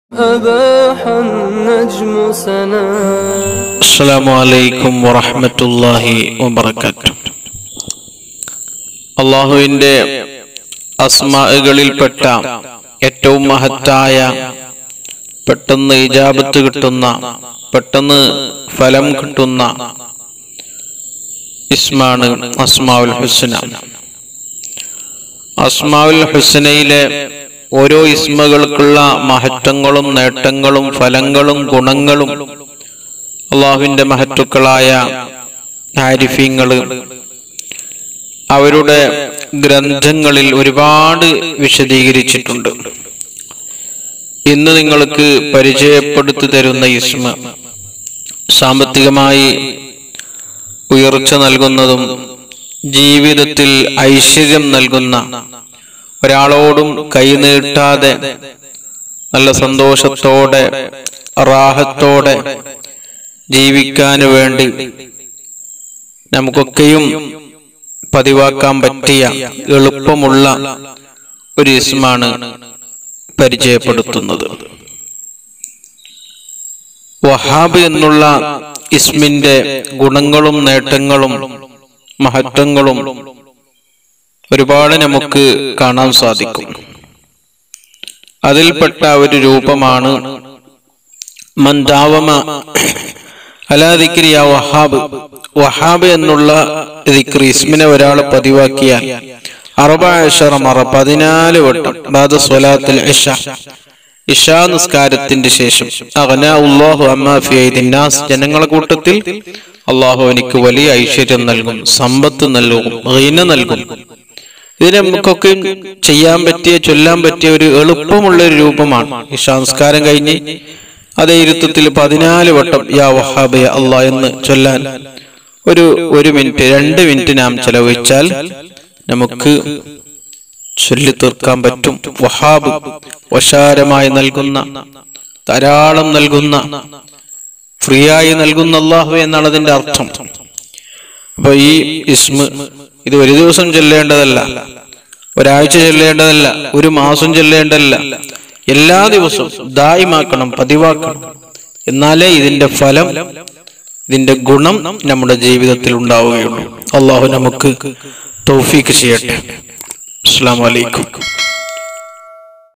أباح النجم سنا السلام عليكم ورحمة الله وبركاته അള്ളാഹുവിൻ്റെ അസ്മാകളിൽപ്പെട്ട ഏറ്റവും മഹത്തായ പെട്ടെന്ന് ഇജാബത്ത് കിട്ടുന്ന പെട്ടെന്ന് ഫലം കിട്ടുന്ന ഇസ്മാണ് അസ്മാവുൽ ഹുസ്ന അസ്മാവുൽ ഹുസ്നയിലെ ഓരോ ഇസ്മകൾക്കുള്ള മഹത്വങ്ങളും നേട്ടങ്ങളും ഫലങ്ങളും ഗുണങ്ങളും അള്ളാഹുവിന്റെ മഹത്തുക്കളായ ആരിഫീങ്ങൾ അവരുടെ ഗ്രന്ഥങ്ങളിൽ ഒരുപാട് വിശദീകരിച്ചിട്ടുണ്ട് ഇന്ന് നിങ്ങൾക്ക് പരിചയപ്പെടുത്തി തരുന്ന ഇസ്മ സാമ്പത്തികമായി ഉയർച്ച നൽകുന്നതും ജീവിതത്തിൽ ഐശ്വര്യം നൽകുന്ന ഒരാളോടും കൈനീട്ടാതെ നല്ല സന്തോഷത്തോടെ റാഹത്തോടെ ജീവിക്കാൻ വേണ്ടി നമുക്കൊക്കെയും പതിവാക്കാൻ പറ്റിയ എളുപ്പമുള്ള ഒരു ഇസ്മാണ് പരിചയപ്പെടുത്തുന്നത് വഹാബ് എന്നുള്ള ഇസ്മിന്റെ ഗുണങ്ങളും നേട്ടങ്ങളും മഹത്വങ്ങളും ഒരുപാട് നമുക്ക് കാണാൻ സാധിക്കും അതിൽപ്പെട്ട ഒരു രൂപമാണ് മന്ദാവമ അലാദിക്രിയ വഹാബ് വഹാബ് എന്നുള്ള ദിക്രി ഇസ്മിനെ ഒരാൾ പതിവാക്കിയാൽ അറുപഴ മറ പതിനാല് വട്ടം ബാദ സ്വലാത്തിൽ ഇഷ ഇഷാ നിസ്കാരത്തിന്റെ ശേഷം അഗ്ന ഉല്ലാഹു അമ്മാ ഫി ഐദിന്നാസ് ജനങ്ങളെ കൂട്ടത്തിൽ അള്ളാഹു എനിക്ക് വലിയ ഐശ്വര്യം നൽകും സമ്പത്ത് നൽകും റീന നൽകും ഇത് നമുക്കൊക്കെ ചെയ്യാൻ പറ്റിയ ചൊല്ലാൻ പറ്റിയ ഒരു എളുപ്പമുള്ള ഒരു രൂപമാണ് ഈ സംസ്കാരം കഴിഞ്ഞ് അതേ ഇരുത്തത്തിൽ പതിനാല് വട്ടം യാ വഹാബ് യാ അള്ളാഹ് എന്ന് ചൊല്ലാൻ ഒരു ഒരു മിനിറ്റ് രണ്ട് മിനിറ്റ് നാം ചെലവഴിച്ചാൽ നമുക്ക് ചൊല്ലി തീർക്കാൻ പറ്റും വഹാബ് വശാരമായി നൽകുന്ന ധാരാളം നൽകുന്ന ഫ്രീ ആയി നൽകുന്ന അള്ളാഹു എന്നാണ് അതിന്റെ അർത്ഥം അപ്പൊ ഈ ഇസ്മ ഇത് ഒരു ദിവസം ചൊല്ലേണ്ടതല്ല ഒരാഴ്ച ചൊല്ലേണ്ടതല്ല ഒരു മാസം ചൊല്ലേണ്ടതല്ല എല്ലാ ദിവസവും ദായിമാക്കണം പതിവാക്കണം എന്നാലേ ഇതിന്റെ ഫലം ഇതിന്റെ ഗുണം നമ്മുടെ ജീവിതത്തിൽ ഉണ്ടാവുകയുള്ളൂ അള്ളാഹു നമുക്ക് തൗഫീക്ക് ചെയ്യട്ടെ അസ്സാം വലൈക്കും